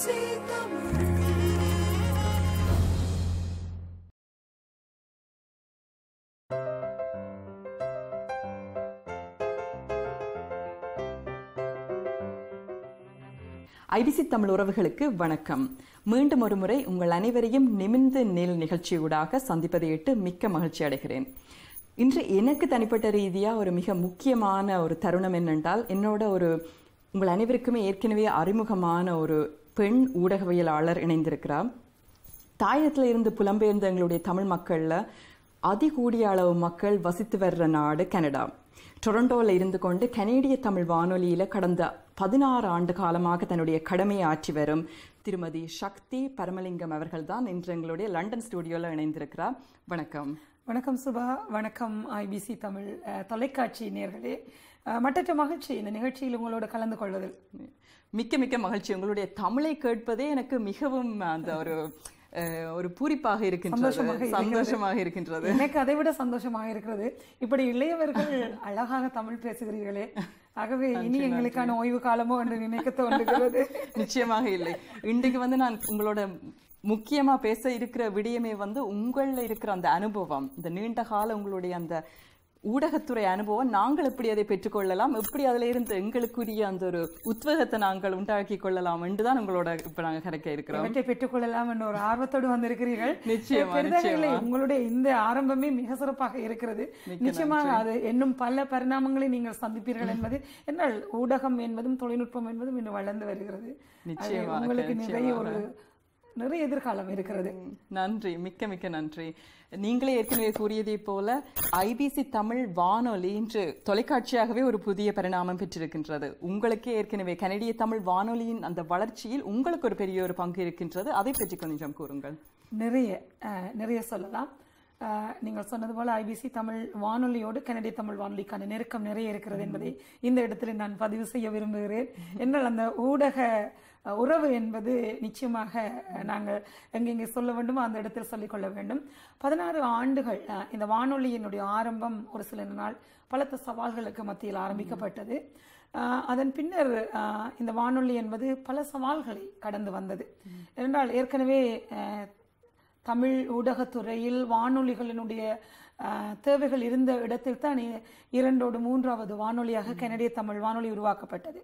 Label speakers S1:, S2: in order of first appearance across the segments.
S1: IBC Tamil உறவுகளுக்கு வணக்கம் மீண்டும் ஒரு முறை உங்கள் அனைவரையும் நிமிர்ந்து நெல் நிகழ்ச்சியூடாக சந்திப்பதையிட்டு மிக்க மகிழ்ச்சி அடைகிறேன் இன்று எனக்கு தனிப்பட்ட ரீதியா ஒரு மிக முக்கியமான ஒரு தருணம் என்னென்றால் என்னோட ஒரு உங்கள் அனைவருக்குமே ஏற்கனவே அறிமுகமான ஒரு பெண் ஊடகவியலாளர் இணைந்திருக்கிறார் தாயகத்துல இருந்து புலம்பெயர்ந்த எங்களுடைய தமிழ் மக்கள்ல அதிகூடிய அளவு மக்கள் வசித்து வர்ற நாடு கனடா டொரண்டோவில் இருந்து கொண்டு கனேடிய தமிழ் வானொலியில கடந்த பதினாறு ஆண்டு காலமாக தன்னுடைய கடமையை ஆற்றி வரும் திருமதி சக்தி பரமலிங்கம் அவர்கள் தான் இன்று எங்களுடைய லண்டன் ஸ்டுடியோல இணைந்திருக்கிறார் வணக்கம்
S2: வணக்கம் சுபா வணக்கம் ஐபிசி தமிழ் அஹ், தொலைக்காட்சி நேர்களே மட்டற்ற மகிழ்ச்சி இந்த நிகழ்ச்சியில் உங்களோட கலந்து கொள்வதில்
S1: மிக்க மிக்க மகிழ்ச்சி உங்களுடைய தமிழை கேட்பதே எனக்கு மிகவும் அந்த ஒரு அஹ், ஒரு பூரிப்பாக இருக்கின்றது
S2: சந்தோஷமாக இருக்கிறது.
S1: சந்தோஷமாக இருக்கின்றது
S2: எனக்கு அதை விட சந்தோஷமாக இருக்கிறது இப்படி இளையவர்கள் அழகாக தமிழ் பேசுகிறீர்களே ஆகவே இனி எங்களுக்கான ஓய்வு காலமோ என்று நினைக்க தோன்றுகிறது
S1: நிச்சயமாக இல்லை இன்றைக்கு வந்து நான் உங்களோட முக்கியமா பேச இருக்கிற விடயமே வந்து உங்கள்ல இருக்கிற அந்த அனுபவம் இந்த நீண்ட கால உங்களுடைய அந்த ஊடகத்துறை அனுபவம் நாங்கள் எப்படி அதை பெற்றுக்கொள்ளலாம் எப்படி அதுல இருந்து எங்களுக்குரிய அந்த ஒரு உத்வேகத்தை நாங்கள் உண்டாக்கி கொள்ளலாம் என்றுதான் உங்களோட இப்ப நாங்க கரைக்க இருக்கிறோம்
S2: இவற்றை பெற்றுக்கொள்ளலாம் என்ற ஒரு ஆர்வத்தோடு வந்திருக்கிறீர்கள்
S1: நிச்சயமா,
S2: பெரிதாக இல்லை, உங்களுடைய இந்த ஆரம்பமே மிக சிறப்பாக இருக்கிறது நிச்சயமாக அது இன்னும் பல பரிணாமங்களை நீங்கள் சந்திப்பீர்கள் என்பது என்றால் ஊடகம் என்பதும் தொழில்நுட்பம் என்பதும் இன்னும் வளர்ந்து வருகிறது அது
S1: நிச்சயமாக,
S2: உங்களுக்கு நிறைய ஒரு நிறைய எதிர்காலம் இருக்கிறது
S1: ம், நன்றி மிக்க மிக்க நன்றி நீங்களே ஏற்கனவே கூறியதை போல ஐபிசி தமிழ் வானொலி இன்று தொலைக்காட்சியாகவே ஒரு புதிய பரிணாமம் பெற்றிருக்கின்றது உங்களுக்கே ஏற்கனவே கனடிய தமிழ் வானொலியின் அந்த வளர்ச்சியில் உங்களுக்கு ஒரு பெரிய ஒரு பங்கு இருக்கின்றது அதை பற்றி கொஞ்சம் கூறுங்கள்
S2: நிறைய அஹ், நிறைய சொல்லலாம் அஹ், நீங்கள் சொன்னது போல ஐபிசி தமிழ் வானொலியோடு கனடிய தமிழ் வானொலிக்கான நெருக்கம் நிறைய இருக்கிறது என்பதை இந்த இடத்துல நான் பதிவு செய்ய விரும்புகிறேன் என்றால் அந்த ஊடக அஹ், உறவு என்பது நிச்சயமாக அஹ், நாங்கள் எங்கெங்கே சொல்ல வேண்டுமோ அந்த இடத்தில் சொல்லிக்கொள்ள வேண்டும் பதினாறு ஆண்டுகள் அஹ், இந்த வானொலியினுடைய ஆரம்பம் ஒரு சில நாள் பலத்த சவால்களுக்கு மத்தியில் ஆரம்பிக்கப்பட்டது அஹ், அதன் பின்னர் அஹ், இந்த வானொலி என்பது பல சவால்களை கடந்து வந்தது என்றால் ஏற்கனவே அஹ், தமிழ் ஊடகத்துறையில் வானொலிகளினுடைய அஹ், தேவைகள் இருந்த இடத்தில் தான் இ- இரண்டோடு மூன்றாவது வானொலியாக கனடிய தமிழ் வானொலி உருவாக்கப்பட்டது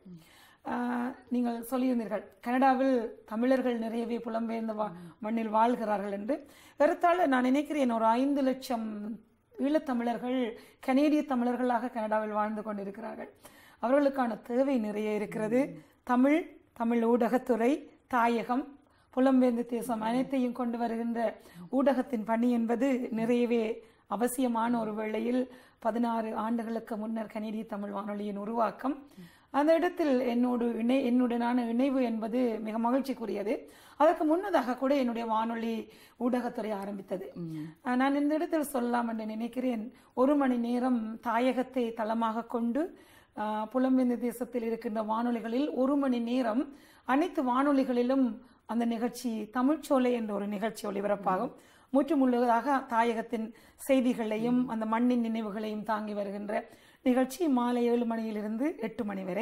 S2: அஹ், நீங்கள் சொல்லியிருந்தீர்கள் கனடாவில் தமிழர்கள் நிறையவே புலம்பெயர்ந்த வா- மண்ணில் வாழ்கிறார்கள் என்று ஏறத்தாழ நான் நினைக்கிறேன் ஒரு ஐந்து லட்சம் ஈழத்தமிழர்கள் கனேடிய தமிழர்களாக கனடாவில் வாழ்ந்து கொண்டிருக்கிறார்கள் அவர்களுக்கான தேவை நிறைய இருக்கிறது தமிழ் தமிழ் ஊடகத்துறை தாயகம் புலம்பெயர்ந்த தேசம் அனைத்தையும் கொண்டு வருகின்ற ஊடகத்தின் பணி என்பது நிறையவே அவசியமான ஒரு வேளையில் பதினாறு ஆண்டுகளுக்கு முன்னர் கனேடிய தமிழ் வானொலியின் உருவாக்கம் அந்த இடத்தில் என்னோடு இணை என்னுடனான இணைவு என்பது மிக மகிழ்ச்சிக்குரியது அதற்கு முன்னதாக கூட என்னுடைய வானொலி ஊடகத்துறை ஆரம்பித்தது அஹ் நான் இந்த இடத்தில் சொல்லலாம் என்று நினைக்கிறேன் ஒரு மணி நேரம் தாயகத்தை தளமாக கொண்டு அஹ், புலம்பெயர்ந்த தேசத்தில் இருக்கின்ற வானொலிகளில் ஒரு மணி நேரம் அனைத்து வானொலிகளிலும் அந்த நிகழ்ச்சி தமிழ்ச்சோலை என்ற ஒரு நிகழ்ச்சி ஒளிபரப்பாகும் முற்றுமுழுவதாக தாயகத்தின் செய்திகளையும் அந்த மண்ணின் நினைவுகளையும் தாங்கி வருகின்ற நிகழ்ச்சி மாலை ஏழு மணியிலிருந்து எட்டு மணி வரை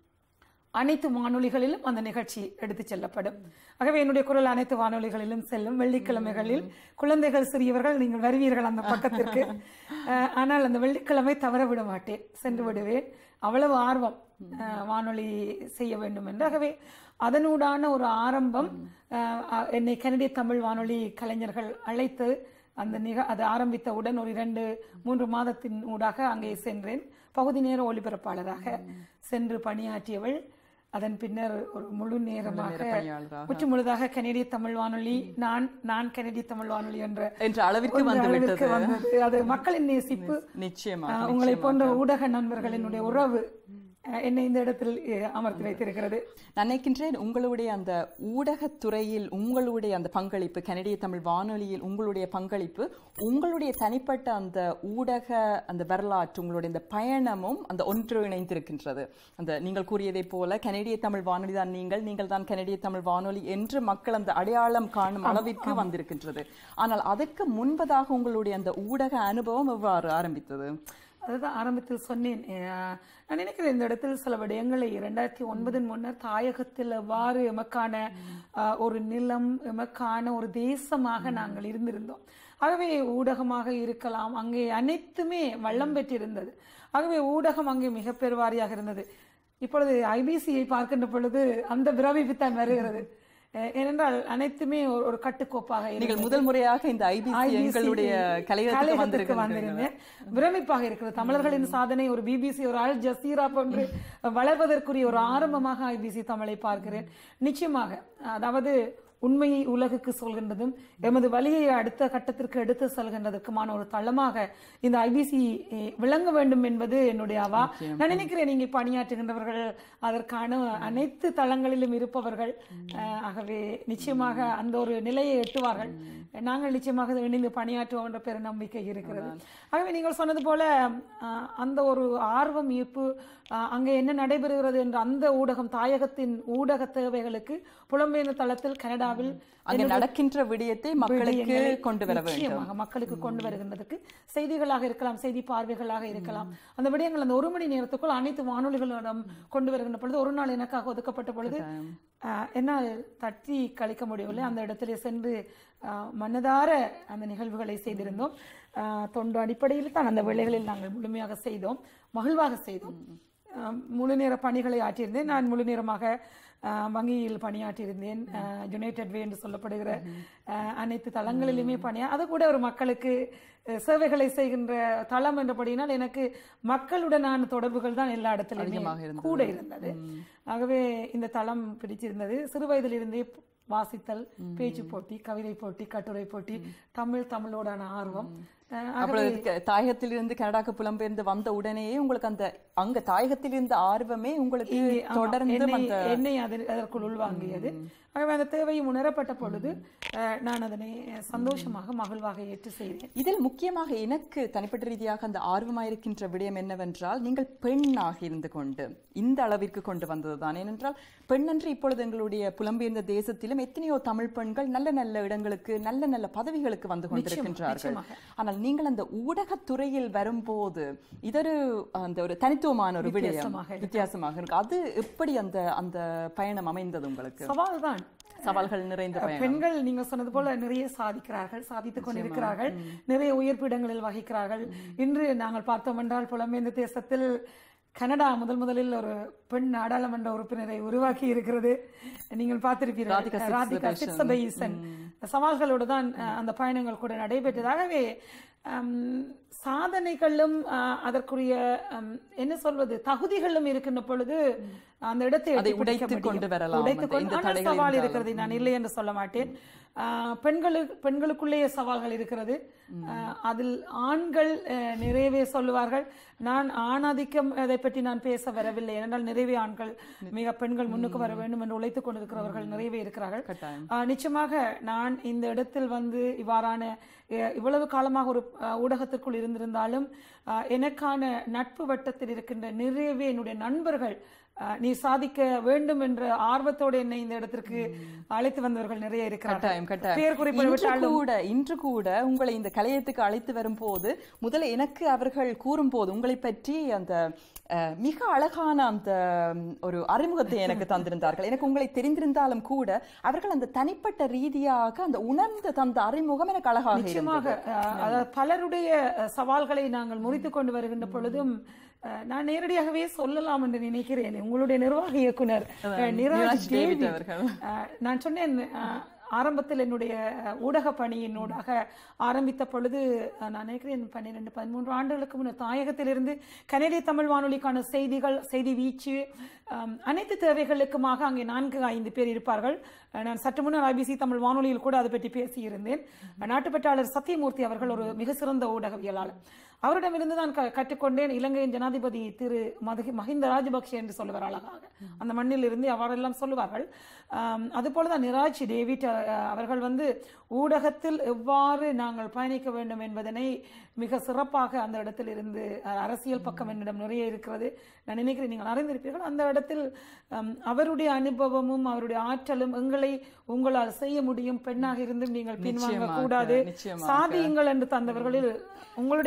S2: அனைத்து வானொலிகளிலும் அந்த நிகழ்ச்சி எடுத்துச் செல்லப்படும் ஆகவே என்னுடைய குரல் அனைத்து வானொலிகளிலும் செல்லும் வெள்ளிக்கிழமைகளில் குழந்தைகள் சிறியவர்கள் நீங்கள் வருவீர்கள் அந்த பக்கத்திற்கு அஹ், ஆனால் அந்த வெள்ளிக்கிழமை தவற விட மாட்டேன் சென்று விடுவேன் அவ்வளவு ஆர்வம் அஹ், வானொலி செய்ய வேண்டும் என்று ஆகவே அதனூடான ஒரு ஆரம்பம் அஹ், அஹ், என்னை கனடிய தமிழ் வானொலி கலைஞர்கள் அழைத்து அந்த நிக அது ஆரம்பித்தவுடன் ஒரு இரண்டு மூன்று மாதத்தின் ஊடாக அங்கே சென்றேன் பகுதி நேர ஒளிபரப்பாளராக சென்று பணியாற்றியவள் அதன் பின்னர் ஒரு முழு நேரமாக
S1: பணியாளராக.
S2: முற்று முழுதாக கனடிய தமிழ் வானொலி நான் நான் கனடிய தமிழ் வானொலி என்ற
S1: என்ற அளவிற்கு
S2: ஒரு
S1: வந்து
S2: அளவிற்கு
S1: விட்டது
S2: வந்தது அது மக்களின் நேசிப்பு
S1: நிச்சயமா
S2: அஹ், உங்களை போன்ற ஊடக நண்பர்களினுடைய உறவு அஹ், என்னை இந்த இடத்தில் அஹ், அமர்த்தி வைத்திருக்கிறது
S1: நான் நினைக்கின்றேன் உங்களுடைய அந்த ஊடகத்துறையில் உங்களுடைய அந்த பங்களிப்பு கனடிய தமிழ் வானொலியில் உங்களுடைய பங்களிப்பு உங்களுடைய தனிப்பட்ட அந்த ஊடக அந்த வரலாற்று உங்களுடைய இந்த பயணமும் அந்த ஒன்று இணைந்திருக்கின்றது அந்த நீங்கள் கூறியதை போல கனடிய தமிழ் வானொலி தான் நீங்கள் நீங்கள் தான் கனடிய தமிழ் வானொலி என்று மக்கள் அந்த அடையாளம் காணும் அளவிற்கு வந்திருக்கின்றது ஆனால் அதற்கு முன்பதாக உங்களுடைய அந்த ஊடக அனுபவம் எவ்வாறு ஆரம்பித்தது
S2: அதுதான் ஆரம்பத்தில் சொன்னேன் அஹ், நான் நினைக்கிறேன் இந்த இடத்தில் சில விடயங்களை இரண்டாயிரத்தி ஒன்பதின் முன்னர் தாயகத்தில் எவ்வாறு எமக்கான ஆஹ், ஒரு நிலம் எமக்கான ஒரு தேசமாக நாங்கள் இருந்திருந்தோம் ஆகவே ஊடகமாக இருக்கலாம் அங்கே அனைத்துமே வள்ளம் பெற்றிருந்தது ஆகவே ஊடகம் அங்கே மிக பெருவாரியாக இருந்தது இப்பொழுது ஐபிசியை பார்க்கின்ற பொழுது அந்த பிரமிப்புத்தான் வருகிறது அஹ், ஏனென்றால் அனைத்துமே ஒரு- ஒரு கட்டுக்கோப்பாக இருந்தது.
S1: நீங்கள் முதல் முறையாக இந்த ஐபிசி
S2: IBC
S1: எங்களுடைய கலையகத்துக்கு
S2: கலையகத்துக்கு
S1: வந்திருக்கிறீங்க
S2: வந்திருந்தேன் பிரமிப்பாக இருக்கிறது தமிழர்களின் சாதனை ஒரு பிபிசி ஒரு அல் ஜசீரா போன்று வளர்வதற்குரிய ஒரு ஆரம்பமாக ஐபிசி தமிழை பார்க்கிறேன் நிச்சயமாக அதாவது உண்மையை உலகுக்கு சொல்கின்றதும் எமது வழியை அடுத்த கட்டத்திற்கு எடுத்து செல்கின்றதற்குமான ஒரு தளமாக இந்த ஐபிசி விளங்க வேண்டும் என்பது என்னுடைய அவா நான் நினைக்கிறேன் நீங்க பணியாற்றுகின்றவர்கள் அதற்கான அனைத்து தளங்களிலும் இருப்பவர்கள் அஹ், ஆகவே நிச்சயமாக அந்த ஒரு நிலையை எட்டுவார்கள் நாங்கள் நிச்சயமாக இதை இணைந்து பணியாற்றுவோம் என்ற பெரு நம்பிக்கை இருக்கிறது ஆகவே நீங்கள் சொன்னது போல அஹ், அந்த ஒரு ஆர்வம் ஈர்ப்பு அஹ், அங்கே என்ன நடைபெறுகிறது என்ற அந்த ஊடகம் தாயகத்தின் ஊடக தேவைகளுக்கு புலம்பெயர்ந்த தளத்தில் கனடாவில்
S1: அங்க நடக்கின்ற விடயத்தை மக்களுக்கு
S2: விடயங்களை
S1: கொண்டு வர வேண்டும்
S2: நிச்சயமாக மக்களுக்கு கொண்டு வருகின்றதுக்கு செய்திகளாக இருக்கலாம் செய்தி பார்வைகளாக இருக்கலாம் அந்த விடயங்கள் அந்த ஒரு மணி நேரத்துக்குள் அனைத்து வானொலிகளிடம் கொண்டு வருகின்ற பொழுது ஒரு நாள் எனக்காக ஒதுக்கப்பட்ட பொழுது ஆஹ், என்னால் தட்டி கழிக்க முடியவில்லை அந்த இடத்திலே சென்று ஆஹ், மனதார அந்த நிகழ்வுகளை செய்திருந்தோம் ஆஹ், தொண்டு அடிப்படையில் தான் அந்த வேலைகளில் நாங்கள் முழுமையாக செய்தோம் மகிழ்வாக செய்தோம் ஆஹ், முழு நேர பணிகளை ஆற்றியிருந்தேன் நான் முழு நேரமாக ஆஹ், வங்கியில் பணியாற்றியிருந்தேன் ஆஹ், யுனைடெட் வே என்று சொல்லப்படுகிற ஆஹ், அனைத்து தளங்களிலுமே பணியா அது கூட ஒரு மக்களுக்கு அஹ், சேவைகளை செய்கின்ற தளம் என்றபடியினால் எனக்கு மக்களுடனான தொடர்புகள் தான் எல்லா இடத்துலையுமே
S1: அதிகமாக இருந்தது.
S2: கூட இருந்தது ஆகவே இந்த தளம் பிடிச்சிருந்தது சிறு வயதிலிருந்தே வாசித்தல் பேச்சு போட்டி கவிதை போட்டி கட்டுரை போட்டி தமிழ் தமிழோடான ஆர்வம் அஹ், ஆகவே
S1: அப்பொழுது க- தாயகத்திலிருந்து கனடாக்கு புலம்பெயர்ந்து வந்த உடனேயே உங்களுக்கு அந்த அங்க தாயகத்தில் இருந்த ஆர்வமே உங்களுக்கு
S2: இங்கே, ஆமா,
S1: தொடர்ந்து
S2: என்னை-
S1: அந்த
S2: என்னை அதில் அதற்குள் உள்வாங்கியது ஆகவே அந்த தேவையும் உணரப்பட்ட பொழுது அஹ், நான் அதனை சந்தோஷமாக மகிழ்வாக ஏற்று செய்தேன்
S1: இதில் முக்கியமாக எனக்கு தனிப்பட்ட ரீதியாக அந்த ஆர்வமாயிருக்கின்ற விடயம் என்னவென்றால் நீங்கள் பெண்ணாக இருந்து கொண்டு இந்த அளவிற்கு கொண்டு வந்ததுதான் ஏனென்றால் பெண்ணன்று இப்பொழுது எங்களுடைய புலம்பெயர்ந்த தேசத்திலும் எத்தனையோ தமிழ் பெண்கள் நல்ல நல்ல இடங்களுக்கு நல்ல நல்ல பதவிகளுக்கு வந்து கொண்டிருக்கின்றார்கள்
S2: நிச்சயமாக.
S1: ஆனால் நீங்கள் அந்த ஊடகத்துறையில் வரும்போது இதொரு அந்த ஒரு தனித்துவமான ஒரு விடயம்
S2: வித்தியாசமாக
S1: வித்தியாசமாக இருக்கு அது எப்படி அந்த அந்த பயணம் அமைந்தது உங்களுக்கு
S2: சவால் தான்
S1: சவால்கள் நிறைந்த பயணம்
S2: பெண்கள் நீங்க சொன்னது போல நிறைய சாதிக்கிறார்கள் சாதித்துக் கொண்டிருக்கிறார்கள் நிறைய உயர்ப்பிடங்களில் வகிக்கிறார்கள் இன்று நாங்கள் பார்த்தோம் என்றால் புலம்பெயர்ந்த தேசத்தில் கனடா முதல் முதலில் ஒரு பெண் நாடாளுமன்ற உறுப்பினரை உருவாக்கி இருக்கிறது நீங்கள்
S1: ராதிகா
S2: பார்த்திருப்பீர்கள் ராதிகா
S1: சிக்ஸபேஷன்.
S2: சிக்ஸபைசன் சவால்களோடு தான் அஹ், அந்த பயணங்கள் கூட நடைபெற்றதாகவே ஹம், சாதனைகளும் அஹ், அதற்குரிய ஹம், என்ன சொல்வது தகுதிகளும் இருக்கின்ற பொழுது அந்த இடத்தை
S1: அதை
S2: எட்டிப் பிடிக்க
S1: உடைத்துக் கொண்டு
S2: முடியும்.
S1: வரலாம்
S2: உடைத்துக்
S1: அந்த-
S2: கொண்டு-
S1: இந்த
S2: ஆனால்
S1: தடைகள்
S2: சவால்
S1: இருந்தாலும்.
S2: இருக்கிறது நான் இல்லை என்று சொல்ல மாட்டேன் ஆஹ், பெண்களுக்கு பெண்களுக்குள்ளேயே சவால்கள் இருக்கிறது ஆஹ், அதில் ஆண்கள் ஆஹ், நிறையவே சொல்லுவார்கள் நான் ஆணாதிக்கம் அதை பற்றி நான் பேச வரவில்லை ஏனென்றால் நிறையவே ஆண்கள் மிக பெண்கள் முன்னுக்கு வர வேண்டும் என்று உழைத்துக் கொண்டிருக்கிறவர்கள் நிறையவே இருக்கிறார்கள்
S1: கட்டாயம்
S2: ஆஹ், நிச்சயமாக நான் இந்த இடத்தில் வந்து இவ்வாறான அஹ், இவ்வளவு காலமாக ஒரு அஹ், ஊடகத்திற்குள் இருந்திருந்தாலும் அஹ், எனக்கான நட்பு வட்டத்தில் இருக்கின்ற நிறையவே என்னுடைய நண்பர்கள் அஹ், நீ சாதிக்க வேண்டும் என்ற ஆர்வத்தோடு என்னை இந்த இடத்திற்கு அழைத்து வந்தவர்கள் நிறைய இருக்கிறார்கள்
S1: கட்டாயம் கட்டாயம்
S2: பேர் குறிப்பிட
S1: இன்று
S2: விட்டாலும்
S1: கூட இன்று கூட உங்களை இந்த கலையத்துக்கு அழைத்து வரும்போது முதல்ல எனக்கு அவர்கள் கூறும்போது உங்களை பற்றி அந்த அஹ், மிக அழகான அந்த ம், ஒரு அறிமுகத்தை எனக்கு தந்திருந்தார்கள் எனக்கு உங்களை தெரிந்திருந்தாலும் கூட அவர்கள் அந்த தனிப்பட்ட ரீதியாக அந்த உணர்ந்து தந்த அறிமுகம் எனக்கு அழகாக இருந்தது.
S2: நிச்சயமாக அஹ், அதாவது பலருடைய அஹ், சவால்களை நாங்கள் முறித்து கொண்டு வருகின்ற பொழுதும் அஹ், நான் நேரடியாகவே சொல்லலாம் என்று நினைக்கிறேன் உங்களுடைய நிர்வாக இயக்குனர் அஹ், நிராஜ்
S1: நிராஜ் டேவிட்
S2: டேவிட்
S1: அவர்கள்.
S2: அஹ், நான் சொன்னேன் அஹ், ஆரம்பத்தில் என்னுடைய அஹ், ஊடக பணியினூடாக ஆரம்பித்த பொழுது அஹ், நான் நினைக்கிறேன் பன்னிரெண்டு பதிமூன்று ஆண்டுகளுக்கு முன்னர் தாயகத்திலிருந்து கனடிய தமிழ் வானொலிக்கான செய்திகள் செய்தி வீச்சு அம், அனைத்து தேவைகளுக்குமாக அங்கே நான்கு ஐந்து பேர் இருப்பார்கள் அஹ், நான் சற்று முன்னர் ஐபிசி தமிழ் வானொலியில் கூட அதை பற்றி பேசியிருந்தேன் நாட்டுப்பற்றாளர் சத்தியமூர்த்தி அவர்கள் ஒரு மிக சிறந்த ஊடகவியலாளர் அவரிடமிருந்து தான் க- கற்றுக்கொண்டேன் இலங்கையின் ஜனாதிபதி திரு மதி- மஹிந்த ராஜபக்ஷ என்று சொல்லுவார் அழகாக அந்த மண்ணில் இருந்து அவரெல்லாம் சொல்லுவார்கள் ஆம், அதுபோல தான் நிராஜ் டேவிட் அஹ், அவர்கள் வந்து ஊடகத்தில் எவ்வாறு நாங்கள் பயணிக்க வேண்டும் என்பதனை மிக சிறப்பாக அந்த இடத்தில் இருந்து அஹ், அரசியல் பக்கம் என்னிடம் நிறைய இருக்கிறது நான் நினைக்கிறேன் நீங்கள் அறிந்திருப்பீர்கள் அந்த இடத்தில் ஆம், அவருடைய அனுபவமும் அவருடைய ஆற்றலும் எங்களை உங்களால் செய்ய முடியும் பெண்ணாக இருந்தும் நீங்கள் பின்வாங்க
S1: நிச்சயமாக,
S2: கூடாது
S1: நிச்சயமாக.
S2: சாதியுங்கள் என்று தந்தவர்களில் உங்களுடைய
S1: நான்
S2: நிர்வாக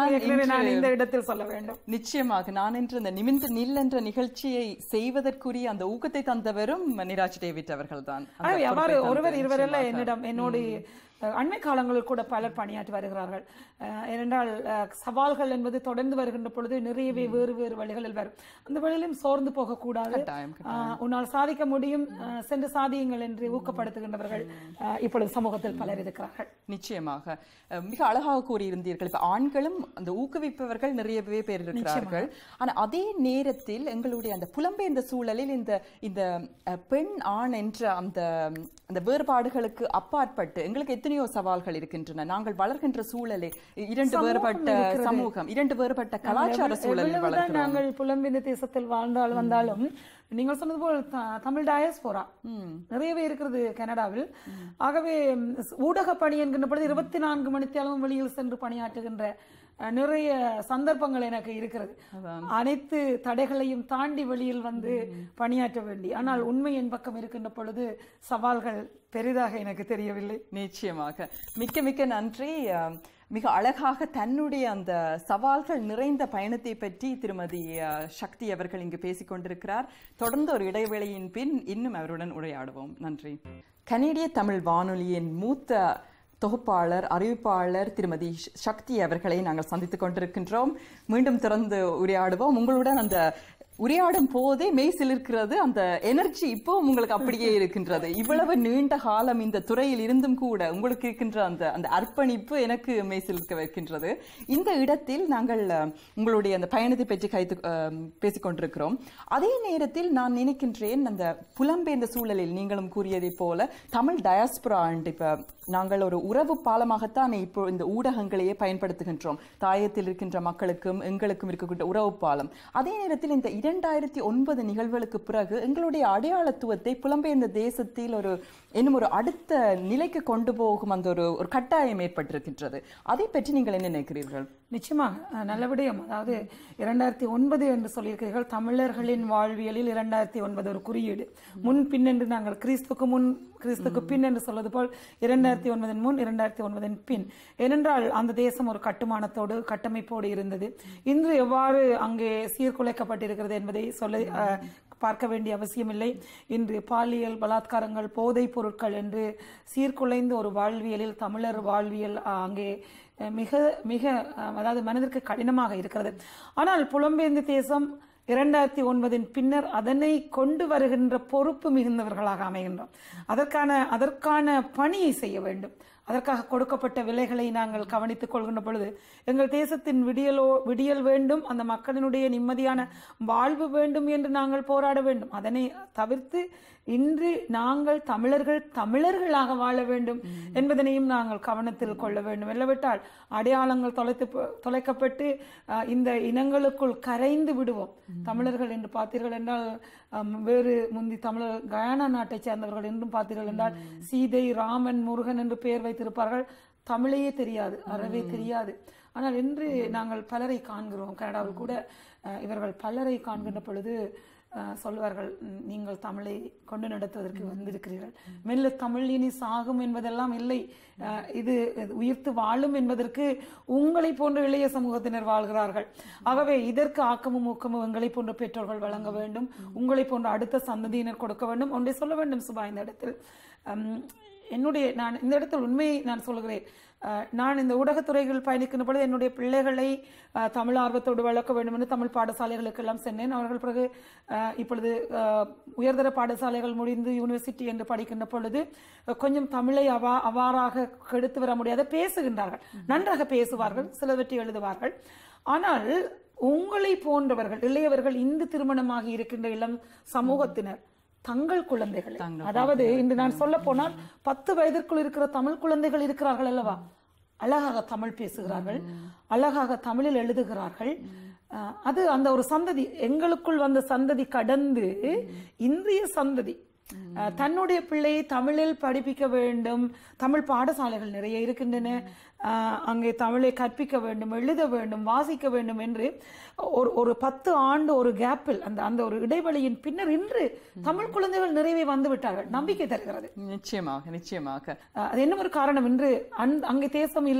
S1: நான்
S2: ஏற்கனவே நான்
S1: இன்று-
S2: இந்த இடத்தில் சொல்ல வேண்டும்
S1: நிச்சயமாக நான் என்று இந்த நிமிர்ந்து நில் என்ற நிகழ்ச்சியை செய்வதற்குரிய அந்த ஊக்கத்தை தந்தவரும் நிராஜ் டேவிட் அவர்கள்தான் அந்த
S2: ஆகவே அவ்வாறு
S1: பொறுப்பை தந்து
S2: ஒருவர் இருவரல்ல
S1: நிச்சயமாக.
S2: என்னிடம் என்னோடு அஹ், அண்மை காலங்களில் கூட பலர் பணியாற்றி வருகிறார்கள் அஹ், ஏனென்றால் அஹ், சவால்கள் என்பது தொடர்ந்து வருகின்ற பொழுது நிறையவே வேறு வேறு வழிகளில் வரும் அந்த வழியிலும் சோர்ந்து போகக்கூடாது
S1: கட்டாயம்,
S2: அஹ், உன்னால் சாதிக்க முடியும் அஹ், சென்று சாதியுங்கள் என்று ஊக்கப்படுத்துகின்றவர்கள் அஹ், இப்பொழுது சமூகத்தில் பலர் இருக்கிறார்கள்
S1: நிச்சயமாக அஹ், மிக அழகாக கூறியிருந்தீர்கள் இப்ப ஆண்களும் அந்த ஊக்குவிப்பவர்கள் நிறையவே பேர் இருக்கிறார்கள் ஆனா அதே நேரத்தில் எங்களுடைய அந்த புலம்பெயர்ந்த சூழலில் இந்த இந்த அஹ், பெண் ஆண் என்ற அந்த அந்த வேறுபாடுகளுக்கு அப்பாற்பட்டு எங்களுக்கு எத்தனையோ சவால்கள் இருக்கின்றன நாங்கள் வளர்கின்ற சூழலே இரண்டு வேறுபட்ட சமூகம் இரண்டு வேறுபட்ட கலாச்சார சூழலில்
S2: எவ்வளவுதான்
S1: வளர்கிறோம்
S2: நாங்கள் புலம்பெயர்ந்த தேசத்தில் வாழ்ந்தால் வந்தாலும் நீங்கள் சொன்னது போல் த- தமிழ் டயஸ்போரா நிறையவே இருக்கிறது கனடாவில் ஆகவே ம், ஊடக பணி என்கின்ற பொழுது இருபத்தி நான்கு மணித்தேளமும் வெளியில் சென்று பணியாற்றுகின்ற அஹ், நிறைய சந்தர்ப்பங்கள் எனக்கு இருக்கிறது அனைத்து தடைகளையும் தாண்டி வெளியில் வந்து பணியாற்ற வேண்டி ஆனால் உண்மை என் பக்கம் இருக்கின்ற பொழுது சவால்கள் பெரிதாக எனக்கு தெரியவில்லை
S1: நிச்சயமாக மிக்க மிக்க நன்றி அஹ், மிக அழகாக தன்னுடைய அந்த சவால்கள் நிறைந்த பயணத்தை பற்றி திருமதி அஹ், சக்தி அவர்கள் இங்கு பேசிக் கொண்டிருக்கிறார் தொடர்ந்து ஒரு இடைவேளையின் பின் இன்னும் அவருடன் உரையாடுவோம் நன்றி கனேடிய தமிழ் வானொலியின் மூத்த தொகுப்பாளர் அறிவிப்பாளர் திருமதி ஷ- சக்தி அவர்களை நாங்கள் சந்தித்துக் கொண்டிருக்கின்றோம் மீண்டும் திறந்து உரையாடுவோம் உங்களுடன் அந்த உரையாடும் போதே மெய் சிலிர்க்கிறது அந்த எனர்ஜி இப்போ உங்களுக்கு அப்படியே இருக்கின்றது இவ்வளவு நீண்ட காலம் இந்த துறையில் இருந்தும் கூட உங்களுக்கு இருக்கின்ற அந்த அந்த அர்ப்பணிப்பு எனக்கு மெய் சிலிர்க்க வைக்கின்றது இந்த இடத்தில் நாங்கள் அஹ், உங்களுடைய அந்த பயணத்தை பற்றி கைத்து அஹ், பேசிக் கொண்டிருக்கிறோம் அதே நேரத்தில் நான் நினைக்கின்றேன் அந்த புலம்பெயர்ந்த சூழலில் நீங்களும் கூறியதைப் போல தமிழ் டயாஸ்பரா இப்ப நாங்கள் ஒரு உறவு பாலமாகத்தான் இப்போ இந்த ஊடகங்களையே பயன்படுத்துகின்றோம் தாயத்தில் இருக்கின்ற மக்களுக்கும் எங்களுக்கும் இருக்கக்கூடிய உறவு பாலம் அதே நேரத்தில் இந்த இரண்டாயிரத்தி ஒன்பது நிகழ்வுகளுக்கு பிறகு எங்களுடைய அடையாளத்துவத்தை புலம்பெயர்ந்த தேசத்தில் ஒரு இன்னும் ஒரு அடுத்த நிலைக்கு கொண்டு போகும் அந்த ஒரு ஒரு கட்டாயம் ஏற்பட்டிருக்கின்றது அதை பற்றி நீங்கள் என்ன நினைக்கிறீர்கள்
S2: நிச்சயமாக அஹ், நல்ல விடயம் அதாவது இரண்டாயிரத்தி ஒன்பது என்று சொல்லியிருக்கிறீர்கள் தமிழர்களின் வாழ்வியலில் இரண்டாயிரத்தி ஒன்பது ஒரு குறியீடு முன் பின் என்று நாங்கள் கிறிஸ்துக்கு முன் கிறிஸ்துக்கு பின் என்று சொல்வது போல் இரண்டாயிரத்தி ஒன்பதின் முன் இரண்டாயிரத்தி ஒன்பதின் பின் ஏனென்றால் அந்த தேசம் ஒரு கட்டுமானத்தோடு கட்டமைப்போடு இருந்தது இன்று எவ்வாறு அங்கே சீர்குலைக்கப்பட்டிருக்கிறது என்பதை சொல்ல அஹ், பார்க்க வேண்டிய அவசியமில்லை இன்று பாலியல் பலாத்காரங்கள் போதைப் பொருட்கள் என்று சீர்குலைந்த ஒரு வாழ்வியலில் தமிழர் வாழ்வியல் அஹ், அங்கே அஹ், மிக மிக அஹ், அதாவது மனதிற்கு கடினமாக இருக்கிறது ஆனால் புலம்பெயர்ந்த தேசம் இரண்டாயிரத்தி ஒன்பதின் பின்னர் அதனை கொண்டு வருகின்ற பொறுப்பு மிகுந்தவர்களாக அமைகின்றோம் அதற்கான அதற்கான பணியை செய்ய வேண்டும் அதற்காக கொடுக்கப்பட்ட விலைகளை நாங்கள் கவனித்துக் கொள்கின்ற பொழுது எங்கள் தேசத்தின் விடியலோ விடியல் வேண்டும் அந்த மக்களினுடைய நிம்மதியான வாழ்வு வேண்டும் என்று நாங்கள் போராட வேண்டும் அதனை தவிர்த்து இன்று நாங்கள் தமிழர்கள் தமிழர்களாக வாழ வேண்டும் என்பதனையும் நாங்கள் கவனத்தில் கொள்ள வேண்டும் இல்லாவிட்டால் அடையாளங்கள் தொலைத்து தொலைக்கப்பட்டு அஹ், இந்த இனங்களுக்குள் கரைந்து விடுவோம் தமிழர்கள் என்று பார்த்தீர்கள் என்றால் அம், வேறு முந்தி தமிழர் கயானா நாட்டைச் சேர்ந்தவர்கள் என்றும் பார்த்தீர்கள் என்றால் சீதை ராமன் முருகன் என்று பெயர் வைத்திருப்பார்கள் தமிழையே தெரியாது அறவே தெரியாது ஆனால் இன்று நாங்கள் பலரை காண்கிறோம் கனடாவில் கூட அஹ், இவர்கள் பலரை காண்கின்ற பொழுது அஹ், சொல்வார்கள் "ம், நீங்கள் தமிழை கொண்டு நடத்துவதற்கு வந்திருக்கிறீர்கள் மெல்ல தமிழ் இனி சாகும் என்பதெல்லாம் இல்லை அஹ், இது இது உயிர்த்து வாழும் என்பதற்கு உங்களை போன்ற இளைய சமூகத்தினர் வாழ்கிறார்கள் ஆகவே இதற்கு ஆக்கமும் ஊக்கமும் எங்களை போன்ற பெற்றோர்கள் வழங்க வேண்டும் உங்களை போன்ற அடுத்த சந்ததியினர் கொடுக்க வேண்டும் ஒன்றை சொல்ல வேண்டும் சுபா இந்த இடத்தில் அம், என்னுடைய நான் இந்த இடத்தில் உண்மையை நான் சொல்கிறேன் அஹ், நான் இந்த ஊடகத்துறைகள் பயணிக்கின்ற பொழுது என்னுடைய பிள்ளைகளை அஹ், தமிழ் ஆர்வத்தோடு வளர்க்க வேண்டும் என்று தமிழ் பாடசாலைகளுக்கு எல்லாம் சென்றேன் அவர்கள் பிறகு அஹ், இப்பொழுது அஹ், உயர்தர பாடசாலைகள் முடிந்து யூனிவர்சிட்டி என்று படிக்கின்ற பொழுது அஹ், கொஞ்சம் தமிழை அவா அவ்வாறாக கெடுத்து வர முடியாத பேசுகின்றார்கள் நன்றாக பேசுவார்கள் சிலவற்றை எழுதுவார்கள் ஆனால் உங்களை போன்றவர்கள் இளையவர்கள் இந்து திருமணமாகி இருக்கின்ற இளம் சமூகத்தினர் தங்கள் குழந்தைகளை அதாவது இன்று நான் சொல்ல போனால் பத்து வயதிற்குள் இருக்கிற தமிழ் குழந்தைகள் இருக்கிறார்கள் அல்லவா அழகாக தமிழ் பேசுகிறார்கள் அழகாக தமிழில் எழுதுகிறார்கள் அஹ், அது அந்த ஒரு சந்ததி எங்களுக்குள் வந்த சந்ததி கடந்து இந்திய சந்ததி அஹ், தன்னுடைய பிள்ளையை தமிழில் படிப்பிக்க வேண்டும் தமிழ் பாடசாலைகள் நிறைய இருக்கின்றன அஹ், அங்கே தமிழை கற்பிக்க வேண்டும் எழுத வேண்டும் வாசிக்க வேண்டும் என்று ஒரு ஒரு பத்து ஆண்டு ஒரு கேப்பில் அந்த அந்த ஒரு இடைவெளியின் பின்னர் இன்று தமிழ் குழந்தைகள் நிறைவே வந்து விட்டார்கள் நம்பிக்கை தருகிறது
S1: நிச்சயமாக நிச்சயமாக
S2: அஹ், அது என்ன ஒரு காரணம் என்று அந் அங்கே தேசம் இல்லை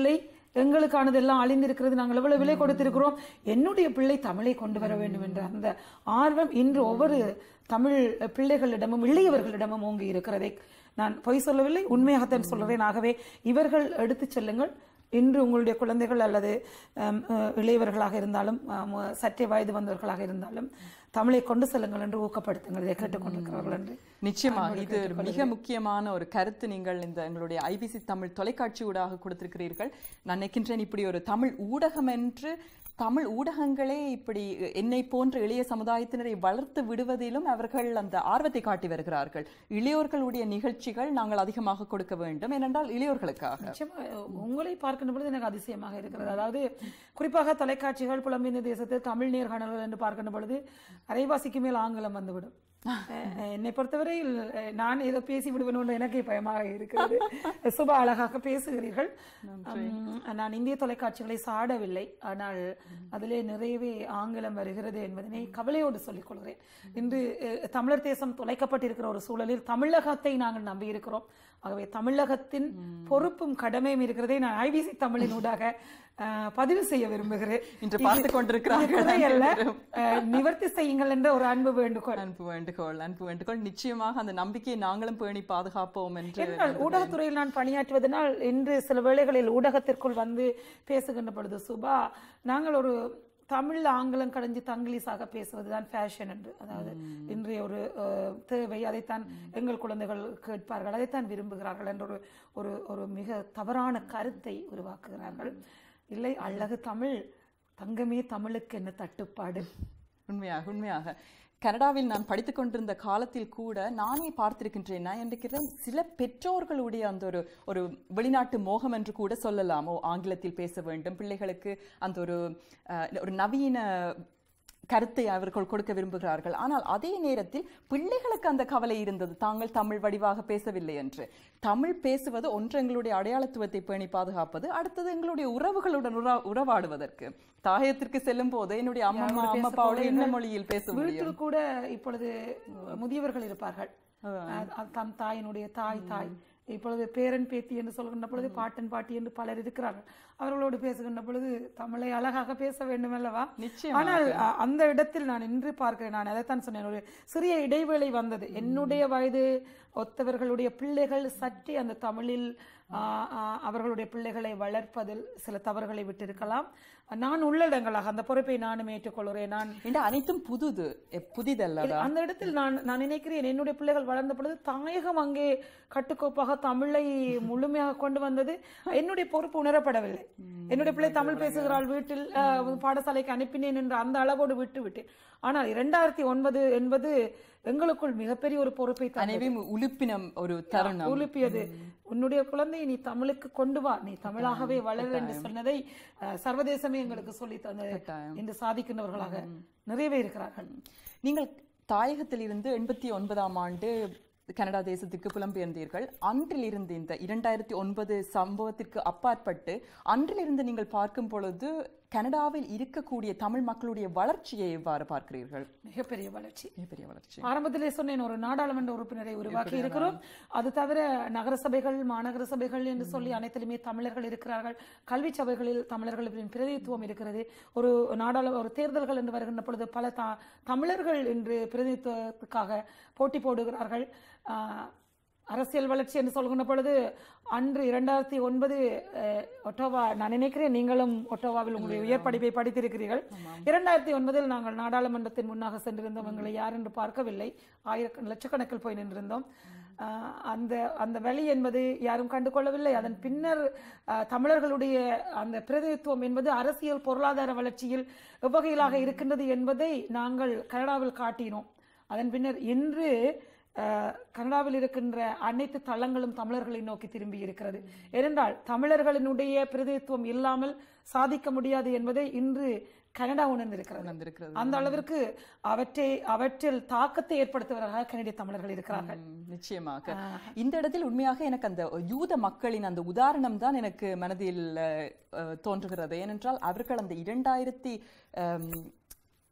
S2: எங்களுக்கானது எல்லாம் அழிந்திருக்கிறது நாங்கள் எவ்வளவு விலை கொடுத்திருக்கிறோம் என்னுடைய பிள்ளை தமிழை கொண்டு வர வேண்டும் என்ற அந்த ஆர்வம் இன்று ஒவ்வொரு தமிழ் பிள்ளைகளிடமும் இளையவர்களிடமும் ஓங்கி இருக்கிறதை நான் பொய் சொல்லவில்லை உண்மையாகத்தான் சொல்கிறேன் ஆகவே இவர்கள் எடுத்துச் செல்லுங்கள் இன்று உங்களுடைய குழந்தைகள் அல்லது அம், அஹ், இளையவர்களாக இருந்தாலும் அம், சற்றே வயது வந்தவர்களாக இருந்தாலும் தமிழை கொண்டு செல்லுங்கள் என்று ஊக்கப்படுத்துங்கள் இதை கேட்டுக்கொண்டிருக்கிறார்கள் என்று
S1: நிச்சயமாக இது ஒரு மிக முக்கியமான ஒரு கருத்து நீங்கள் இந்த எங்களுடைய ஐபிசி தமிழ் தொலைக்காட்சி ஊடாக கொடுத்திருக்கிறீர்கள் நான் நினைக்கின்றேன் இப்படி ஒரு தமிழ் ஊடகம் என்று தமிழ் ஊடகங்களே இப்படி என்னை போன்ற இளைய சமுதாயத்தினரை வளர்த்து விடுவதிலும் அவர்கள் அந்த ஆர்வத்தை காட்டி வருகிறார்கள் இளையோர்களுடைய நிகழ்ச்சிகள் நாங்கள் அதிகமாக கொடுக்க வேண்டும் ஏனென்றால் இளையோர்களுக்காக
S2: நிச்சயமா உங்களை பார்க்கின்ற பொழுது எனக்கு அதிசயமாக இருக்கிறது அதாவது குறிப்பாக தொலைக்காட்சிகள் புலம்பெயர்ந்த தேசத்தில் தமிழ் நேர்காணல்கள் என்று பார்க்கின்ற பொழுது அரைவாசிக்கு மேல் ஆங்கிலம் வந்துவிடும் அஹ் என்னை பொறுத்தவரையில் அஹ், நான் ஏதோ பேசி விடுவேன் எனக்கே பயமாக இருக்கிறது சுப அழகாக பேசுகிறீர்கள் உம், நான் இந்திய தொலைக்காட்சிகளை சாடவில்லை ஆனால் அதிலே நிறையவே ஆங்கிலம் வருகிறது என்பதனை கவலையோடு சொல்லிக் கொள்கிறேன் இன்று அஹ், தமிழர் தேசம் தொலைக்கப்பட்டிருக்கிற ஒரு சூழலில் தமிழகத்தை நாங்கள் நம்பியிருக்கிறோம் ஆகவே தமிழகத்தின் பொறுப்பும் கடமையும் இருக்கிறதை நான் ஐபிசி தமிழின் ஊடாக அஹ், பதிவு செய்ய விரும்புகிறேன்
S1: இன்று பார்த்துக் கொண்டிருக்கிறார்கள்
S2: இது குறையல்ல,
S1: அனைவரும்.
S2: அஹ், நிவர்த்தி செய்யுங்கள் என்ற ஒரு அன்பு வேண்டுகோள்
S1: அன்பு வேண்டுகோள் அன்பு வேண்டுகோள் நிச்சயமாக அந்த நம்பிக்கையை நாங்களும் பேணி பாதுகாப்போம் என்று
S2: என்றால் ஊடகத்துறையில் நான் பணியாற்றுவதனால் இன்று சில வேளைகளில் ஊடகத்திற்குள் வந்து பேசுகின்ற பொழுது சுபா நாங்கள் ஒரு தமிழ் ஆங்கிலம் கடைஞ்சு தங்கிலீஷாக பேசுவதுதான் ஃபேஷன் என்று அதாவது இன்றைய ஒரு அஹ், தேவை அதைத்தான் எங்கள் குழந்தைகள் கேட்பார்கள் அதைத்தான் விரும்புகிறார்கள் என்ற ஒரு ஒரு ஒரு மிக தவறான கருத்தை உருவாக்குகிறார்கள் இல்லை அழகு தமிழ் தங்கமே தமிழுக்கு என்ன தட்டுப்பாடு
S1: உண்மையாக உண்மையாக கனடாவில் நான் படித்துக் கொண்டிருந்த காலத்தில் கூட நானே பார்த்திருக்கின்றேன் நான் நினைக்கிறேன் சில பெற்றோர்களுடைய அந்த ஒரு ஒரு வெளிநாட்டு மோகம் என்று கூட சொல்லலாம் ஓ ஆங்கிலத்தில் பேச வேண்டும் பிள்ளைகளுக்கு அந்த ஒரு அஹ், ஒரு நவீன கருத்தை அவர்கள் கொடுக்க விரும்புகிறார்கள் ஆனால் அதே நேரத்தில் பிள்ளைகளுக்கு அந்த கவலை இருந்தது தாங்கள் தமிழ் வடிவாக பேசவில்லை என்று தமிழ் பேசுவது ஒன்று எங்களுடைய அடையாளத்துவத்தை பேணி பாதுகாப்பது அடுத்தது எங்களுடைய உறவுகளுடன் உறா- உறவாடுவதற்கு தாயத்திற்கு செல்லும் போது என்னுடைய அம்மா
S2: யாரோடு
S1: அம்மா
S2: பேச
S1: அப்பாவோட என்ன
S2: போறீர்கள்?
S1: மொழியில் பேச முடியும்
S2: வீட்டில் கூட இப்பொழுது முதியவர்கள் இருப்பார்கள் அஹ் அஹ் தம் தாயினுடைய தாய் தாய் இப்பொழுது பேரன் பேத்தி என்று சொல்கின்ற பொழுது பாட்டன் பாட்டி என்று பலர் இருக்கிறார்கள் அவர்களோடு பேசுகின்ற பொழுது தமிழை அழகாக பேச வேண்டும் அல்லவா
S1: நிச்சயமாக.
S2: ஆனால் அ- அந்த இடத்தில் நான் இன்று பார்க்கிறேன் நான் அதைத்தான் சொன்னேன் ஒரு சிறிய இடைவேளை வந்தது என்னுடைய வயது ஒத்தவர்களுடைய பிள்ளைகள் சற்றே அந்த தமிழில் ஆ, ஆ, அவர்களுடைய பிள்ளைகளை வளர்ப்பதில் சில தவறுகளை விட்டிருக்கலாம் நான் உள்ளடங்களாக அந்த பொறுப்பை நானும் ஏற்றுக்கொள்கிறேன் நான்
S1: இந்த அனைத்தும் புதுது எ- புதிதல்லடா
S2: அந்த இடத்தில் நான் நான் நினைக்கிறேன் என்னுடைய பிள்ளைகள் வளர்ந்த பொழுது தாயகம் அங்கே கட்டுக்கோப்பாக தமிழை முழுமையாக கொண்டு வந்தது என்னுடைய பொறுப்பு உணரப்படவில்லை என்னுடைய பிள்ளை தமிழ் பேசுகிறாள் வீட்டில் அஹ், பாடசாலைக்கு அனுப்பினேன் என்று அந்த அளவோடு விட்டு விட்டேன் ஆனால் இரண்டாயிரத்தி ஒன்பது என்பது எங்களுக்குள் மிகப்பெரிய ஒரு பொறுப்பை தந்தது.
S1: அனைவரும் உலுப்பினம் ஒரு தருணம்
S2: உலுப்பியது உன்னுடைய குழந்தையை நீ தமிழுக்கு கொண்டு வா நீ தமிழாகவே வளர் என்று சொன்னதை அஹ், சர்வதேசமே எங்களுக்கு சொல்லி தந்தது
S1: கட்டாயம்.
S2: இன்று சாதிக்கின்றவர்களாக நிறையவே இருக்கிறார்கள்
S1: நீங்கள் தாயகத்திலிருந்து எண்பத்தி ஒன்பதாம் ஆண்டு கனடா தேசத்துக்கு புலம்பெயர்ந்தீர்கள் அன்றிலிருந்து இந்த இரண்டாயிரத்தி ஒன்பது சம்பவத்திற்கு அப்பாற்பட்டு அன்றிலிருந்து நீங்கள் பார்க்கும் பொழுது கனடாவில் இருக்கக்கூடிய தமிழ் மக்களுடைய வளர்ச்சியை எவ்வாறு பார்க்கிறீர்கள்
S2: மிகப்பெரிய வளர்ச்சி
S1: மிகப்பெரிய வளர்ச்சி
S2: ஆரம்பத்திலே சொன்னேன் ஒரு நாடாளுமன்ற உறுப்பினரை உருவாக்கி இருக்கிறோம் அது தவிர நகர சபைகள் மாநகர சபைகள் என்று சொல்லி அனைத்திலுமே தமிழர்கள் இருக்கிறார்கள் கல்வி சபைகளில் தமிழர்களின் பிரதிநிதித்துவம் இருக்கிறது ஒரு நாடாளு ஒரு தேர்தல்கள் என்று வருகின்ற பொழுது பல த தமிழர்கள் இன்று பிரதிநிதித்துவத்துக்காக போட்டி போடுகிறார்கள் ஆஹ், அரசியல் வளர்ச்சி என்று சொல்கின்ற பொழுது அன்று இரண்டாயிரத்தி ஒன்பது அஹ், ஒட்டோவா நான் நினைக்கிறேன் நீங்களும் ஒட்டோவாவில் உங்களுடைய உயர் படிப்பை படித்திருக்கிறீர்கள் இரண்டாயிரத்தி ஒன்பதில் நாங்கள் நாடாளுமன்றத்தின் முன்னாக சென்றிருந்தோம் எங்களை யார் என்று பார்க்கவில்லை ஆயிரக்க லட்சக்கணக்கில் போய் நின்றிருந்தோம் ஆஹ், அந்த அந்த வழி என்பது யாரும் கண்டு கொள்ளவில்லை அதன் பின்னர் ஆஹ், தமிழர்களுடைய அந்த பிரதிநிதித்துவம் என்பது அரசியல் பொருளாதார வளர்ச்சியில் எவ்வகையிலாக இருக்கின்றது என்பதை நாங்கள் கனடாவில் காட்டினோம் அதன் பின்னர் இன்று அஹ், கனடாவில் இருக்கின்ற அனைத்து தளங்களும் தமிழர்களை நோக்கி திரும்பி இருக்கிறது ஏனென்றால் தமிழர்களினுடைய பிரதிநிதித்துவம் இல்லாமல் சாதிக்க முடியாது என்பதை இன்று கனடா உணர்ந்திருக்கிறது
S1: உணர்ந்திருக்கிறது.
S2: அந்த அளவிற்கு அவற்றை அவற்றில் தாக்கத்தை ஏற்படுத்துவதாக கனடிய தமிழர்கள் இருக்கிறார்கள்
S1: ம், நிச்சயமாக இந்த இடத்தில் உண்மையாக எனக்கு அந்த யூத மக்களின் அந்த உதாரணம் தான் எனக்கு மனதில் அஹ், அஹ், தோன்றுகிறது ஏனென்றால் அவர்கள் அந்த இரண்டாயிரத்தி அம்,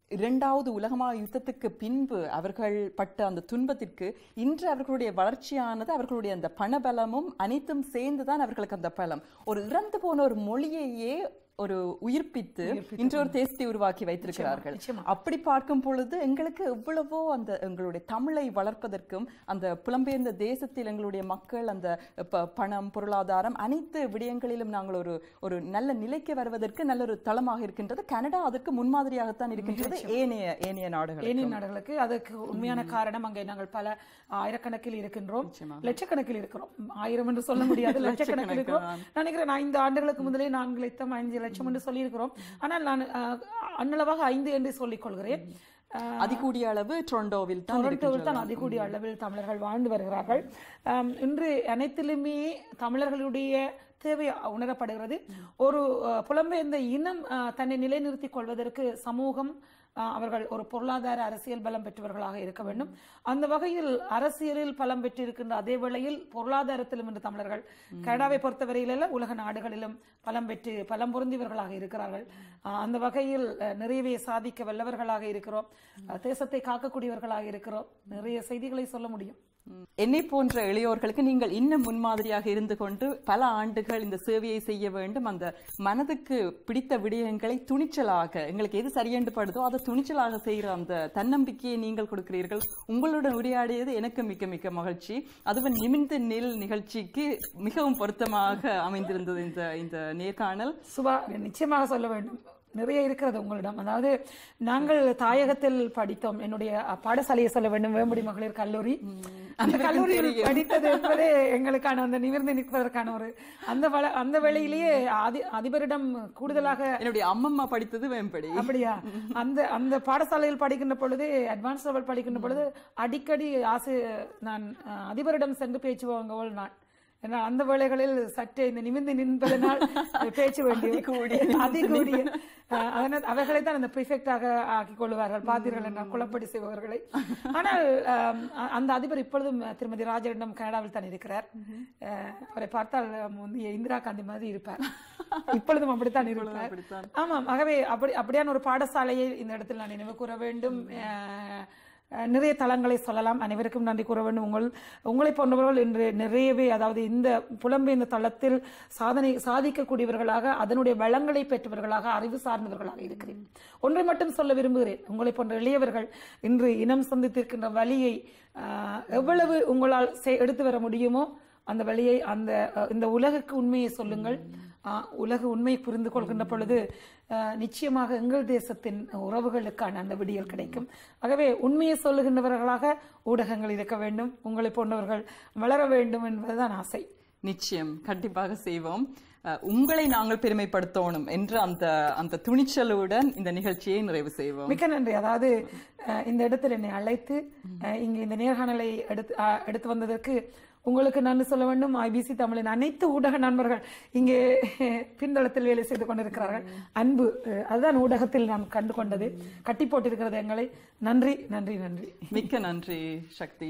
S1: இரண்டாவது உலகமா யுத்தத்துக்கு பின்பு அவர்கள் பட்ட அந்த துன்பத்திற்கு இன்று அவர்களுடைய வளர்ச்சியானது அவர்களுடைய அந்த பணபலமும் அனைத்தும் சேர்ந்துதான் அவர்களுக்கு அந்த பலம் ஒரு இறந்து போன ஒரு மொழியையே ஒரு உயிர்ப்பித்து இன்று ஒரு தேசத்தை உருவாக்கி வைத்திருக்கிறார்கள்
S2: நிச்சயமா.
S1: அப்படி பார்க்கும் பொழுது எங்களுக்கு எவ்வளவோ அந்த எங்களுடைய தமிழை வளர்ப்பதற்கும் அந்த புலம்பெயர்ந்த தேசத்தில் எங்களுடைய மக்கள் அந்த ப- பணம் பொருளாதாரம் அனைத்து விடயங்களிலும் நாங்கள் ஒரு ஒரு நல்ல நிலைக்கு வருவதற்கு நல்ல ஒரு தளமாக இருக்கின்றது கனடா அதற்கு முன்மாதிரியாகத்தான் இருக்கின்றது ஏனைய ஏனைய நாடுகள்
S2: ஏனைய நாடுகளுக்கு அதற்கு உண்மையான காரணம் அங்கே நாங்கள் பல ஆயிரக்கணக்கில் இருக்கின்றோம்
S1: நிச்சயமாக.
S2: லட்சக்கணக்கில் இருக்கிறோம் ஆயிரம் என்று சொல்ல முடியாது லட்சக்கணக்கில் இருக்கிறோம் நான் நினைக்கிறேன் ஐந்து ஆண்டுகளுக்கு முதலே நான்கு லட்சம் ஐந்து லட்சம் என்று சொல்லியிருக்கிறோம் ஆனால் நான் அஹ், அன்னளவாக ஐந்து என்று சொல்லிக் கொள்கிறேன் அஹ்,
S1: அதிகூடிய அளவு டொரண்டோவில் தான்
S2: டொரண்டோவில் தான் அதிகூடிய அளவில் தமிழர்கள் வாழ்ந்து வருகிறார்கள் ஆம், இன்று அனைத்திலுமே தமிழர்களுடைய தேவை உணரப்படுகிறது ஒரு அஹ், புலம்பெயர்ந்த இனம் அஹ், தன்னை நிலைநிறுத்திக் கொள்வதற்கு சமூகம் அஹ், அவர்கள் ஒரு பொருளாதார அரசியல் பலம் பெற்றவர்களாக இருக்க வேண்டும் அந்த வகையில் அரசியலில் பலம் பெற்றிருக்கின்ற அதே வேளையில் பொருளாதாரத்திலும் இன்று தமிழர்கள் கனடாவை பொறுத்தவரையில உலக நாடுகளிலும் பலம் பெற்று பலம் பொருந்தியவர்களாக இருக்கிறார்கள் அஹ், அந்த வகையில் அஹ், நிறையவே சாதிக்க வல்லவர்களாக இருக்கிறோம் அஹ், தேசத்தை காக்கக்கூடியவர்களாக இருக்கிறோம் நிறைய செய்திகளை சொல்ல முடியும்
S1: என்னை போன்ற இளையோர்களுக்கு நீங்கள் இன்னும் முன்மாதிரியாக இருந்து கொண்டு பல ஆண்டுகள் இந்த சேவையை செய்ய வேண்டும் அந்த மனதுக்கு பிடித்த விடயங்களை துணிச்சலாக எங்களுக்கு எது சரியென்று படுதோ அதை துணிச்சலாக செய்கிற அந்த தன்னம்பிக்கையை நீங்கள் கொடுக்கிறீர்கள் உங்களுடன் உரையாடியது எனக்கு மிக்க மிக்க மகிழ்ச்சி அதுவும் நிமிர்ந்து நெல் நிகழ்ச்சிக்கு மிகவும் பொருத்தமாக அமைந்திருந்தது இந்த இந்த நேர்காணல்
S2: சுபா நிச்சயமாக சொல்ல வேண்டும் நிறைய இருக்கிறது உங்களிடம் அதாவது நாங்கள் தாயகத்தில் படித்தோம் என்னுடைய பாடசாலையை சொல்ல வேண்டும் வேம்படி மகளிர் கல்லூரி அந்த கல்லூரியில் படித்தது என்பதே எங்களுக்கான அந்த நிமிர்ந்து நிற்பதற்கான ஒரு அந்த வள அந்த வேளையிலேயே அதி அதிபரிடம் கூடுதலாக
S1: என்னுடைய அம்மம்மா படித்தது வேம்படி
S2: அப்படியா அந்த அந்த பாடசாலையில் படிக்கின்ற பொழுது அட்வான்ஸ் லெவல் படிக்கின்ற பொழுது அடிக்கடி ஆசை நான் அஹ், அதிபரிடம் சென்று பேச்சு வாங்குவோல் நான் ஏன்னா அந்த வேளைகளில் சற்றே இந்த நிமிர்ந்து நின்பதனால் பேச்சு வேண்டிய அதிகூடிய அஹ், அதனால் அவர்களை தான் அந்த ப்ரிஃபெக்டாக ஆக்கிக் கொள்வார்கள் பார்த்தீர்கள் என்றால் குளப்படி செய்பவர்களை ஆனால் அஹ், அந்த அதிபர் இப்பொழுதும் திருமதி ராஜரிடம் கனடாவில் தான் இருக்கிறார் அஹ், அவரை பார்த்தால் முந்தைய இந்திரா காந்தி மாதிரி இருப்பார் இப்பொழுதும் அப்படித்தான் இருப்பார்
S1: அப்படித்தான்.
S2: ஆமாம் ஆகவே அப்படி அப்படியான ஒரு பாடசாலையை இந்த இடத்தில் நான் நினைவு கூற வேண்டும் அஹ், அஹ், நிறைய தளங்களை சொல்லலாம் அனைவருக்கும் நன்றி கூற வேண்டும் உங்கள் உங்களை போன்றவர்கள் இன்று நிறையவே அதாவது இந்த புலம்பெயர்ந்த தளத்தில் சாதனை சாதிக்கக்கூடியவர்களாக அதனுடைய வளங்களை பெற்றவர்களாக அறிவு சார்ந்தவர்களாக இருக்கிறேன் ஒன்றை மட்டும் சொல்ல விரும்புகிறேன் உங்களை போன்ற இளையவர்கள் இன்று இனம் சந்தித்திருக்கின்ற வழியை அஹ், எவ்வளவு உங்களால் செ- எடுத்து வர முடியுமோ அந்த வழியை அந்த அஹ், இந்த உலகுக்கு உண்மையை சொல்லுங்கள் அஹ், உலக உண்மை புரிந்து கொள்கின்ற பொழுது அஹ், நிச்சயமாக எங்கள் தேசத்தின் உறவுகளுக்கான அந்த விடியல் கிடைக்கும் ஆகவே உண்மையை சொல்லுகின்றவர்களாக ஊடகங்கள் இருக்க வேண்டும் உங்களை போன்றவர்கள் வளர வேண்டும் என்பதுதான் ஆசை
S1: நிச்சயம் கண்டிப்பாக செய்வோம் அஹ், உங்களை நாங்கள் பெருமைப்படுத்தணும் என்ற அந்த அந்த துணிச்சலுடன் இந்த நிகழ்ச்சியை நிறைவு செய்வோம்
S2: மிக்க நன்றி அதாவது அஹ், இந்த இடத்தில் என்னை அழைத்து அஹ், இங்கு இந்த நேர்காணலை எடுத்து அஹ், எடுத்து வந்ததற்கு உங்களுக்கு நன்றி சொல்ல வேண்டும் ஐபிசி தமிழின் அனைத்து ஊடக நண்பர்கள் இங்கே பின்தளத்தில் வேலை செய்து கொண்டிருக்கிறார்கள் அன்பு அஹ், அதுதான் ஊடகத்தில் நாம் கண்டு கொண்டது கட்டி போட்டிருக்கிறது எங்களை நன்றி நன்றி நன்றி
S1: மிக்க நன்றி சக்தி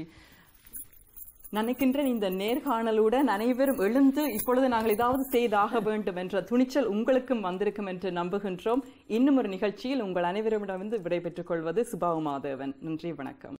S1: நினைக்கின்றேன் இந்த நேர்காணலுடன் அனைவரும் எழுந்து இப்பொழுது நாங்கள் ஏதாவது செய்தாக வேண்டும் என்ற துணிச்சல் உங்களுக்கும் வந்திருக்கும் என்று நம்புகின்றோம் இன்னும் ஒரு நிகழ்ச்சியில் உங்கள் அனைவரிடமிருந்து விடைபெற்றுக் கொள்வது சுபாவு மாதவன் நன்றி வணக்கம்